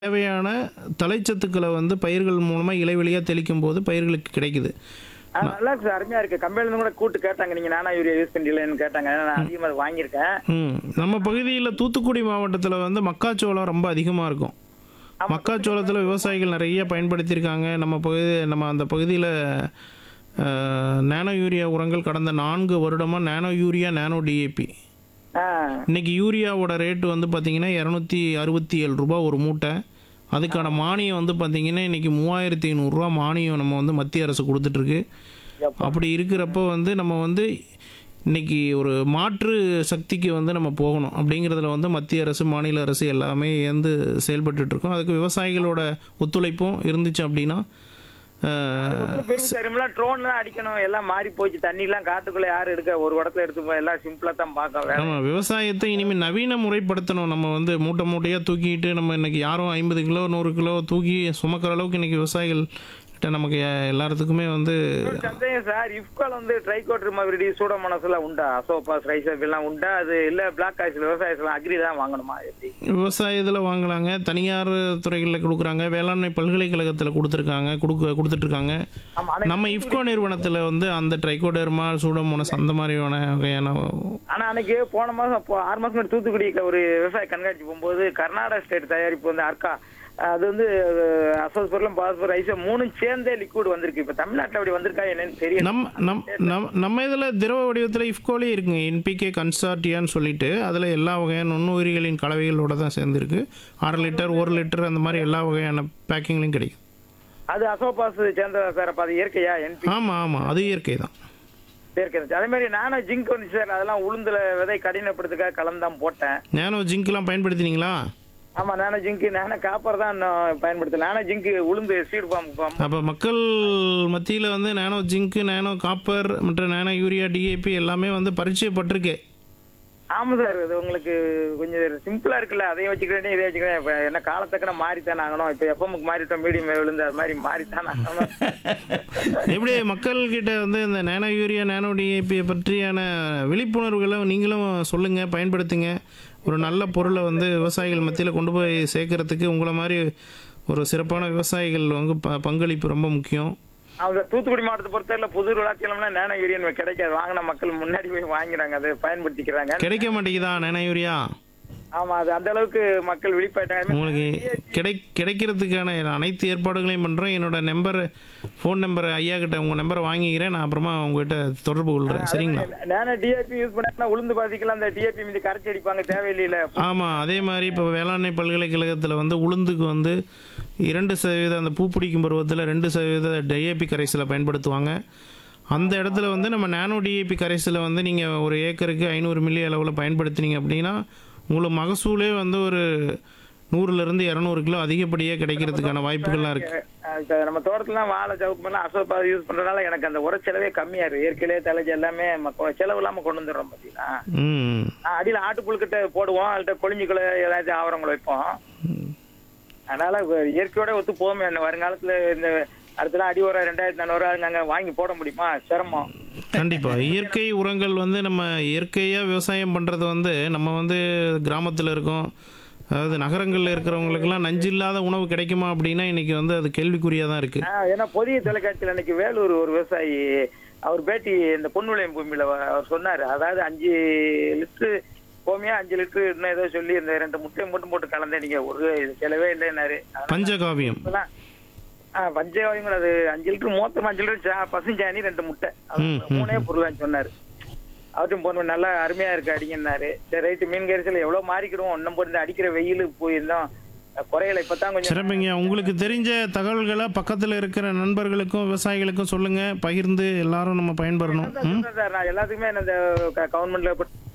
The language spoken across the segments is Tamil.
தேவையான தலைச்சத்துக்களை வந்து பயிர்கள் மூலமா இலைவெளியா தெளிக்கும் போது பயிர்களுக்கு கிடைக்குது ஆ, நல்லா இருக்கு சார் அருமையா இருக்கு கம்பெனில இருந்து கூட கூட்டு கேட்டாங்க நீங்க நானா யூரியா யூஸ் பண்ணலன்னு கேட்டாங்க நான் அதிகமா அதை வாங்கியிருக்கேன் ம் நம்ம பகுதியில் தூத்துக்குடி மாவட்டத்தில் வந்து மக்காச்சோளம் ரொம்ப அதிகமாக இருக்கும் மக்காச்சோளத்தில் விவசாயிகள் நிறைய பயன்படுத்தியிருக்காங்க நம்ம பகுதி நம்ம அந்த பகுதியில் நானோ யூரியா உரங்கள் கடந்த நான்கு வருடமாக நானோ யூரியா நானோ டிஏபி ஆ, இன்னைக்கு யூரியாவோட ரேட்டு வந்து பார்த்தீங்கன்னா இரநூத்தி அறுபத்தி ஏழு ரூபா ஒரு மூட்டை அதுக்கான மானியம் வந்து பார்த்தீங்கன்னா இன்னைக்கு மூவாயிரத்தி ஐநூறுரூவா மானியம் நம்ம வந்து மத்திய அரசு கொடுத்துட்ருக்கு அப்படி இருக்கிறப்ப வந்து நம்ம வந்து இன்னைக்கு ஒரு மாற்று சக்திக்கு வந்து நம்ம போகணும் அப்படிங்கிறதுல வந்து மத்திய அரசு மாநில அரசு எல்லாமே வந்து செயல்பட்டுட்டு இருக்கோம் அதுக்கு விவசாயிகளோட ஒத்துழைப்பும் இருந்துச்சு அப்படின்னா அஹ், பெரிய தருமெல்லாம் ட்ரோன் தான் அடிக்கணும் எல்லாம் மாறி போச்சு தண்ணி எல்லாம் காட்டுக்குள்ள யாரு எடுக்க ஒரு இடத்துல எடுத்து போய் எல்லாம் சிம்பிளா தான் பார்க்க வேலை ஆமாம் விவசாயத்தை இனிமேல் நவீன முறைப்படுத்தணும் நம்ம வந்து மூட்டை மூட்டையாக தூக்கிட்டு நம்ம இன்னைக்கு யாரும் ஐம்பது கிலோ நூறு கிலோ தூக்கி சுமக்கிற அளவுக்கு இன்னைக்கு விவசாயிகள் கிட்ட நமக்கு எ- எல்லாத்துக்குமே வந்து ஒரு சந்தேகம் சார் இஃப்கால் வந்து ட்ரைகோட்ரு மறுபடி சூடமனசுல உண்டா அசோபாஸ் ரைசப் எல்லாம் உண்டா அது இல்ல பிளாக் காய்ச்சல் விவசாயத்துல அக்ரி தான் வாங்கணுமா எப்படி விவசாயத்தில் வாங்கலாங்க தனியார் துறைகளில் கொடுக்குறாங்க வேளாண்மை பல்கலைக்கழகத்தில் கொடுத்துருக்காங்க கொடுக்க கொடுத்துட்ருக்காங்க ஆமா ஆனா நம்ம இஃப்கோ நிறுவனத்தில் வந்து அந்த ட்ரைகோடர்மா சூடமோனஸ் அந்த மாதிரியான வகையான ஆனா அன்னைக்கு போன மாசம் போ- ஆறு மாசம் முன்னாடி தூத்துக்குடிக்கு ஒரு விவசாய கண்காட்சி போகும்போது கர்நாடகா ஸ்டேட் தயாரிப்பு வந்து அர்க்கா அது வந்து அசோஸ்பொருளும் பாஸ்பர் ஐசோ மூணும் சேர்ந்தே லிக்விட் வந்திருக்கு இப்ப தமிழ்நாட்டுல அப்படி வந்திருக்கா என்னன்னு தெரியல நம் நம் நம் நம்ம இதில் திரவ வடிவத்தில் இஃப்கோலே இருக்குங்க என்பிகே கன்சார்டியான்னு சொல்லிட்டு அதில் எல்லா வகையான நுண்ணுயிரிகளின் கலவைகளோட தான் சேர்ந்துருக்கு அரை லிட்டர் ஒரு லிட்டர் அந்த மாதிரி எல்லா வகையான பேக்கிங்லையும் கிடைக்கும் அது அசோபாஸ் சேர்ந்ததா சார் அப்ப அது இயற்கையா என்பி ஆமாம் ஆமாம் அது இயற்கை தான் இயற்கை அதே மாதிரி நானும் ஜிங்க் வந்துச்சு சார் அதெல்லாம் உளுந்துல விதை கடினப்படுத்துக்காக கலந்தான் போட்டேன் நேனோ ஜிங்க்லாம் பயன்படுத்தினீங்களா ஆமா நானோ ஜிங்க் நானோ காப்பர் தான் இன்னும் பயன்படுத்தல நானோ ஜிங்க் உளுந்து சீடு ஃபார்ம் அப்போ மக்கள் மத்தியில் வந்து நேனோ ஜிங்க்கு நேனோ காப்பர் மற்றும் நேனோ யூரியா டிஏபி எல்லாமே வந்து பரிச்சயப்பட்டிருக்கு ஆமா சார் இது உங்களுக்கு கொஞ்சம் சிம்பிளா இருக்குல்ல அதையும் வச்சுக்கிறேன் இதை வச்சுக்கிறேன் இப்ப என்ன காலத்தக்கன மாறித்தான் ஆகணும் இப்ப எப்பமுக்கு மாறிட்டோம் மீடியம் விழுந்து அது மாதிரி மாறித்தான் ஆகணும் எப்படி மக்கள்கிட்ட வந்து இந்த நேனோ யூரியா நேனோ டிஏபியை பற்றியான விழிப்புணர்வுகளை நீங்களும் சொல்லுங்கள் பயன்படுத்துங்க ஒரு நல்ல பொருளை வந்து விவசாயிகள் மத்தியில் கொண்டு போய் சேர்க்கறதுக்கு உங்களை மாதிரி ஒரு சிறப்பான விவசாயிகள் வந்து ப பங்களிப்பு ரொம்ப முக்கியம் அவங்க தூத்துக்குடி மாவட்டத்தை பொறுத்தவரை புது விளாச்சியெல்லாம் நேனோ யூரியன் கிடைக்காது வாங்கின மக்கள் முன்னாடி போய் வாங்கிடுறாங்க அதை பயன்படுத்திக்கிறாங்க கிடைக்க மாட்டேங்குதா நேனோ யூரியா ஆமா அது அந்த அளவுக்கு மக்கள் விழிப்பாயிட்டாங்க உங்களுக்கு கிடை கிடைக்கிறதுக்கான அனைத்து ஏற்பாடுகளையும் பண்ணுறேன் என்னோட நம்பர் ஃபோன் நம்பர் ஐயா கிட்ட உங்கள் நம்பரை வாங்கிக்கிறேன் நான் அப்புறமா உங்ககிட்ட தொடர்பு கொள்கிறேன் சரிங்களா நானோ டிஏபி யூஸ் பண்ணா உளுந்து பாதிக்கலாம் அந்த டிஏபி மீது கரைச்சி அடிப்பாங்க தேவையில்லையில ஆமாம் அதே மாதிரி இப்போ வேளாண்மை பல்கலைக்கழகத்தில் வந்து உளுந்துக்கு வந்து இரண்டு சதவீத அந்த பூ பிடிக்கும் பருவத்தில் ரெண்டு சதவீத டிஏபி கரைசலை பயன்படுத்துவாங்க அந்த இடத்துல வந்து நம்ம நானோ டிஏபி கரைசலை வந்து நீங்கள் ஒரு ஏக்கருக்கு ஐநூறு மில்லி அளவில் பயன்படுத்தினீங்க அப்படின்னா உங்களுக்கு மகசூலே வந்து ஒரு நூறுலேருந்து இரநூறு கிலோ அதிகப்படியாக கிடைக்கிறதுக்கான வாய்ப்புகள்லாம் இருக்குது அஹ் இப்ப நம்ம தோட்டத்துல வாழை சவுக்கு பண்ணலாம் அசோபா யூஸ் பண்றதுனால எனக்கு அந்த உர செலவே கம்மியா இருக்கு இயற்கையிலே தலைச்சு எல்லாமே மக்க- செலவு இல்லாம கொண்டு வந்துடுறோம் பாத்தீங்களா ம் ஆஹ் அடியில ஆட்டுப்புழுக்கிட்ட போடுவோம் அதுல கொழிஞ்சுக்குள்ள ஏதாச்சும் ஆவரங்களை வைப்போம் அதனால வ- இயற்கையோட ஒத்து போமே இந்த வருங்காலத்துல இந்த அடுத்தலாம் அடி உரம் ரெண்டாயிரத்தி நானூறு அங்க வாங்கி போட முடியுமா சிரமம் கண்டிப்பாக இயற்கை உரங்கள் வந்து நம்ம இயற்கையாக விவசாயம் பண்ணுறது வந்து நம்ம வந்து கிராமத்தில் இருக்கோம் அதாவது நகரங்களில் இருக்கிறவங்களுக்கெல்லாம் நஞ்சு இல்லாத உணவு கிடைக்குமா அப்படின்னா இன்னைக்கு வந்து அது கேள்விக்குறியாக தான் இருக்குது ஆஹ் ஏன்னா புதிய தொலைக்காட்சியில் இன்னைக்கு வேலூர் ஒரு விவசாயி அவர் பேட்டி இந்த பொன்னுளையம் பூமியில வ- அவர் சொன்னாரு அதாவது அஞ்சு லிட்டரு கோமியா அஞ்சு லிட்டரு இன்னும் ஏதோ சொல்லி இந்த ரெண்டு முட்டையை மட்டும் போட்டு கலந்தேன் நீங்க ஒரு இது செலவே இல்லைன்னாரு பஞ்சகாவியம் இப்பதான் ஆஹ் பஞ்சகாவியங்கள் அது அஞ்சு லிட்டர் மொத்தம் அஞ்சு லிட்டர் சா- பசுஞ்சாணி ரெண்டு முட்டை அது ம், மூணே பொருளான்னு சொன்னாரு அவர்ட்டும் போன நல்லா அருமையா இருக்கு அடிங்கன்னாரு சரி ரைட்டு மீன் கரிசல் எவ்வளவு மாறிக்கிடுவோம் ஒன்னும் போட்டு அடிக்கிற வெயில் போயிருந்தோம் குறையல இப்பதான் கொஞ்சம் சிறப்புங்க உங்களுக்கு தெரிஞ்ச தகவல்களை பக்கத்தில் இருக்கிற நண்பர்களுக்கும் விவசாயிகளுக்கும் சொல்லுங்கள் பகிர்ந்து எல்லாரும் நம்ம பயன்பெறணும் ம் சொல்றேன் சார் நான் எல்லாத்துக்குமே இந்த கவர்மெண்ட்ல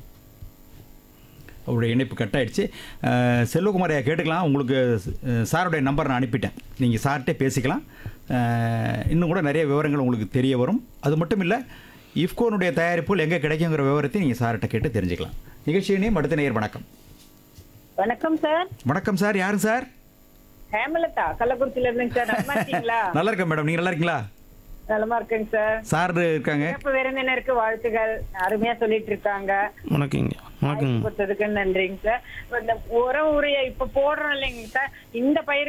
அவருடைய இணைப்பு கட் ஆயிடுச்சு அஹ், செல்வகுமார் ஐயா கேட்டுக்கலாம் உங்களுக்கு அஹ், சாருடைய நம்பர் நான் அனுப்பிட்டேன் நீங்கள் சார்கிட்டே பேசிக்கலாம் அஹ், இன்னும் கூட நிறைய விவரங்கள் உங்களுக்கு தெரிய வரும் அது மட்டும் இல்லை இஃப்கோனுடைய தயாரிப்புகள் எங்கே கிடைக்குங்கிற விவரத்தை நீங்கள் சார்கிட்ட கேட்டு தெரிஞ்சுக்கலாம் நிகழ்ச்சியினையும் அடுத்த நேயர் வணக்கம் வணக்கம் சார் வணக்கம் சார் யாரு சார் ஹேமலதா கள்ளக்குறிச்சியில இருந்துங்க சார் நல்லா இருக்கீங்களா நல்லா இருக்கேன் மேடம் நீங்கள் நல்லா இருக்கீங்களா நலமா இருக்கேங்க சார் சார் இருக்காங்க சிறப்பு விருந்தினருக்கு வாழ்த்துகள் அருமையா சொல்லிட்டு இருக்காங்க வணக்கங்க வணக்கங்க கொடுத்ததுக்கு நன்றிங்க சார் இந்த உரம் உரைய இப்ப போடுறோம் இல்லைங்க சார் இந்த பயிர்